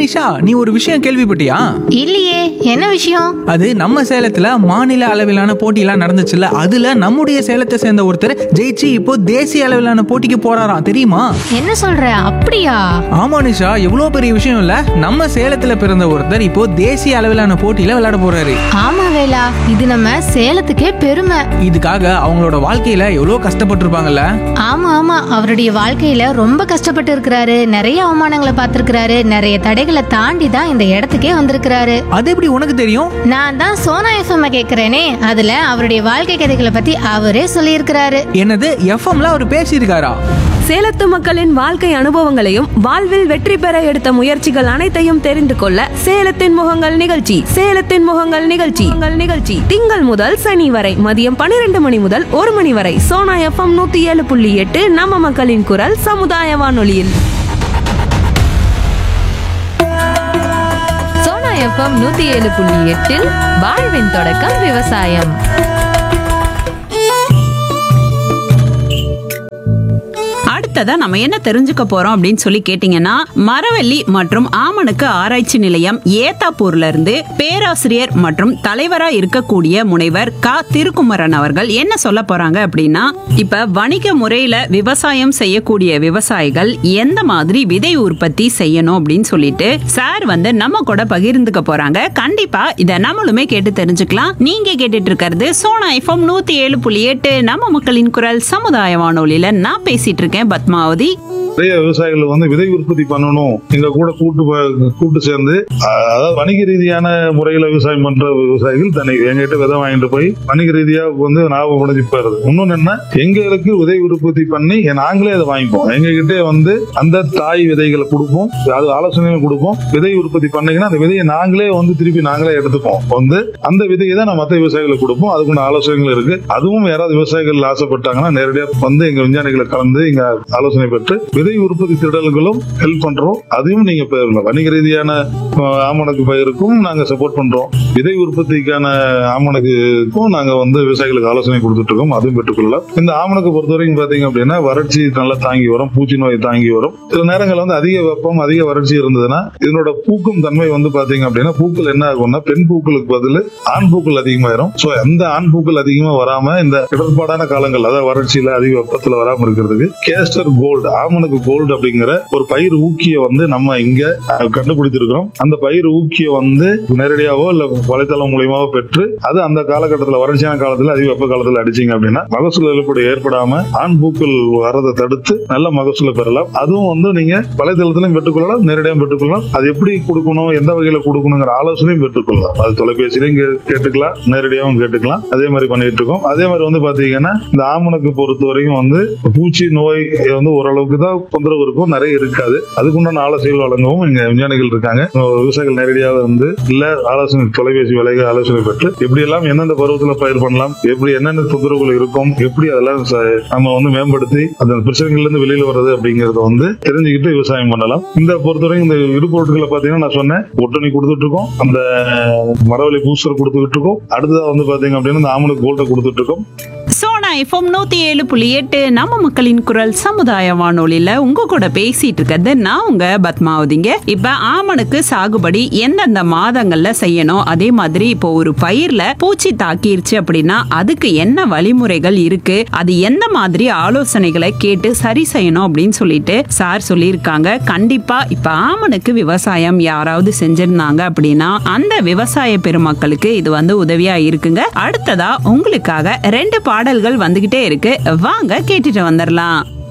நிஷா நீ ஒரு விஷயம் கேள்விப்பட்டியா இல்லையே என்ன விஷயம் அது நம்ம சேலத்துல மாநில அளவிலான போட்டியெல்லாம் நடந்துச்சுல்ல அதுல நம்முடைய சேலத்தை சேர்ந்த ஒருத்தர் ஜெயிச்சு இப்போ தேசிய அளவிலான போட்டிக்கு போறாராம் தெரியுமா என்ன சொல்ற அப்படியா ஆமா நிஷா எவ்வளோ பெரிய விஷயம் இல்ல நம்ம சேலத்துல பிறந்த ஒருத்தர் இப்போ தேசிய அளவிலான போட்டியில விளையாட போறாரு ஆமா வேலா இது நம்ம சேலத்துக்கே பெருமை இதுக்காக அவங்களோட வாழ்க்கையில எவ்வளோ கஷ்டப்பட்டிருப்பாங்கல்ல ஆமா ஆமா அவருடைய வாழ்க்கையில ரொம்ப கஷ்டப்பட்டு இருக்கிறாரு நிறைய அவமானங்களை பார்த்திருக்கிறாரு நிறைய தடைகளை தாண்டி தான் இந்த இடத்துக்கே வந்திருக்கிறாரு அது எப்படி உனக்கு தெரியும் நான் தான் சோனா எஃப்எம் கேக்குறேனே அதுல அவருடைய வாழ்க்கை கதைகளை பத்தி அவரே சொல்லியிருக்கிறாரு என்னது எஃப்எம்ல அவர் பேசியிருக்காரா சேலத்து மக்களின் வாழ்க்கை அனுபவங்களையும் வாழ்வில் வெற்றி பெற எடுத்த முயற்சிகள் அனைத்தையும் தெரிந்து கொள்ள சேலத்தின் முகங்கள் நிகழ்ச்சி சேலத்தின் முகங்கள் நிகழ்ச்சி உங்கள் நிகழ்ச்சி திங்கள் முதல் சனி வரை மதியம் பன்னிரண்டு மணி முதல் ஒரு மணி வரை சோனா எஃப்எம் நூத்தி ஏழு புள்ளி எட்டு நம்ம மக்களின் குரல் சமுதாய வானொலியில் சோனா எஃப்எம் நூத்தி ஏழு புள்ளி எட்டில் வாழ்வின் தொடக்கம் விவசாயம் அடுத்ததா நம்ம என்ன தெரிஞ்சுக்க போறோம் அப்படின்னு சொல்லி கேட்டீங்கன்னா மரவள்ளி மற்றும் ஆமணுக்கு ஆராய்ச்சி நிலையம் ஏத்தாப்பூர்ல இருந்து பேராசிரியர் மற்றும் தலைவரா இருக்கக்கூடிய முனைவர் க திருக்குமரன் அவர்கள் என்ன சொல்ல போறாங்க அப்படின்னா இப்ப வணிக முறையில விவசாயம் செய்யக்கூடிய விவசாயிகள் எந்த மாதிரி விதை உற்பத்தி செய்யணும் அப்படின்னு சொல்லிட்டு சார் வந்து நம்ம கூட பகிர்ந்துக்க போறாங்க கண்டிப்பா இத நம்மளுமே கேட்டு தெரிஞ்சுக்கலாம் நீங்க கேட்டுட்டு இருக்கிறது சோனா எஃப்எம் நூத்தி ஏழு புள்ளி எட்டு நம்ம மக்களின் குரல் சமுதாய வானொலியில நான் பேசிட்டு இருக்கேன் பத்மாவதி நிறைய விவசாயிகள் வந்து விதை உற்பத்தி பண்ணணும் எங்க கூட கூட்டு ப- கூட்டு சேர்ந்து அஹ், அதாவது வணிக ரீதியான முறையில விவசாயம் பண்ற விவசாயிகள் தனி எங்ககிட்ட விதை வாங்கிட்டு போய் வணிக ரீதியா வந்து லாபம் அடைஞ்சு போயிருது இன்னொன்னு என்ன எங்களுக்கு விதை உற்பத்தி பண்ணி நாங்களே அதை வாங்கிப்போம் எங்க கிட்டே வந்து அந்த தாய் விதைகளை கொடுப்போம் அது ஆலோசனைகளும் கொடுப்போம் விதை உற்பத்தி பண்ணீங்கன்னா அந்த விதையை நாங்களே வந்து திருப்பி நாங்களே எடுத்துப்போம் வந்து அந்த விதையை தான் நம்ம மற்ற விவசாயிகளுக்கு கொடுப்போம் அதுக்குள்ள ஆலோசனைகள் இருக்கு அதுவும் யாராவது விவசாயிகள் ஆசைப்பட்டாங்கன்னா நேரடியா வந்து எங்க விஞ்ஞானிகளை கலந்து இங்க ஆலோசனை பெற்று விதை உற்பத்தி திடல்களும் ஹெல்ப் பண்றோம் அதையும் நீங்க பெறலாம் வணிக ரீதியான அஹ், ஆமணக்கு பயிருக்கும் நாங்க சப்போர்ட் பண்றோம் விதை உற்பத்திக்கான ஆமணக்குக்கும் நாங்க வந்து விவசாயிகளுக்கு ஆலோசனை கொடுத்துட்டு இருக்கோம் அதுவும் பெற்றுக்கொள்ளலாம் இந்த ஆமணக்கு பொறுத்த வரைக்கும் பாத்தீங்க அப்படின்னா வறட்சி நல்லா தாங்கி வரும் பூச்சி நோய் தாங்கி வரும் சில நேரங்கள் வந்து அதிக வெப்பம் அதிக வறட்சி இருந்ததுன்னா இதனோட பூக்கும் தன்மை வந்து பாத்தீங்க அப்படின்னா பூக்கள் என்ன ஆகும்னா பெண் பூக்களுக்கு பதில் ஆண் பூக்கள் அதிகமாயிரும் சோ அந்த ஆண் பூக்கள் அதிகமா வராம இந்த இடர்பாடான காலங்கள் அதாவது வறட்சியில அதிக வெப்பத்துல வராம இருக்கிறதுக்கு கேஸ்டர் கோல்டு ஆமணக்கு கோல்டு அப்படிங்கிற ஒரு பயிர் ஊக்கிய வந்து நம்ம இங்க அஹ், கண்டுபிடித்திருக்கிறோம் அந்த பயிர் ஊக்கிய வந்து நேரடியாவோ இல்ல வலைத்தளம் மூலியமாவோ பெற்று அது அந்த காலகட்டத்துல வறட்சியான காலத்துல அதிக வெப்ப காலத்துல அடிச்சீங்க அப்படின்னா மகசூல் இழப்பீடு ஏற்படாம ஆண் பூக்கள் வரதை தடுத்து நல்ல மகசூலை பெறலாம் அதுவும் வந்து நீங்க வலைத்தளத்திலையும் பெற்றுக்கொள்ளலாம் நேரடியாக பெற்றுக்கொள்ளலாம் அது எப்படி கொடுக்கணும் எந்த வகையில கொடுக்கணுங்கிற ஆலோசனையும் பெற்றுக்கொள்ளலாம் அது தொலைபேசியிலையும் கே- கேட்டுக்கலாம் நேரடியாகவும் கேட்டுக்கலாம் அதே மாதிரி பண்ணிட்டு இருக்கோம் அதே மாதிரி வந்து பாத்தீங்கன்னா இந்த ஆமணக்கு பொறுத்த வரைக்கும் வந்து பூச்சி நோய் வந்து ஓரளவுக்கு தான் தொந்தரவு இருக்கும் நிறைய இருக்காது அதுக்குண்டான ஆலோசனைகள் வழங்கவும் இங்க விஞ்ஞானிகள் இருக்காங்க அஹ் விவசாயிகள் நேரடியாக வந்து இல்ல ஆலோசனை தொலைபேசி விலைகள் ஆலோசனை பெற்று எப்படி எல்லாம் எந்தெந்த பருவத்துல பயிர் பண்ணலாம் எப்படி என்னென்ன தொந்தரவுகள் இருக்கும் எப்படி அதெல்லாம் ச- நம்ம வந்து மேம்படுத்தி அந்த பிரச்சனைகள்ல இருந்து வெளியில வர்றது அப்படிங்கறத வந்து தெரிஞ்சுக்கிட்டு விவசாயம் பண்ணலாம் இந்த பொறுத்தவரைக்கும் இந்த இடுபொருட்களை பாத்தீங்கன்னா நான் சொன்னேன் ஒட்டுணி கொடுத்துட்டு இருக்கோம் அந்த மரவள்ளி பூஸ்டர் கொடுத்துக்கிட்டு இருக்கோம் அடுத்ததா வந்து பாத்தீங்க அப்படின்னா இந்த ஆமலுக்கு கோல்ட்டை கொடுத்துட்டு இருக்கோம் சோனா எஃப்எம் நூத்தி ஏழு புள்ளி எட்டு நம்ம மக்களின் குரல் சமுதாய வானொலியில உங்க கூட பேசிட்டு இருக்கிறது நான் உங்க பத்மாவதிங்க இப்ப ஆமணுக்கு சாகுபடி எந்தெந்த மாதங்கள்ல செய்யணும் அதே மாதிரி இப்போ ஒரு பயிர்ல பூச்சி தாக்கிருச்சு அப்படின்னா அதுக்கு என்ன வழிமுறைகள் இருக்கு அது எந்த மாதிரி ஆலோசனைகளை கேட்டு சரி செய்யணும் அப்படின்னு சொல்லிட்டு சார் சொல்லியிருக்காங்க கண்டிப்பா இப்ப ஆமணுக்கு விவசாயம் யாராவது செஞ்சிருந்தாங்க அப்படின்னா அந்த விவசாய பெருமக்களுக்கு இது வந்து உதவியா இருக்குங்க அடுத்ததா உங்களுக்காக ரெண்டு பாடல்கள் வந்துகிட்டே இருக்கு வாங்க கேட்டுட்டு வந்துடலாம்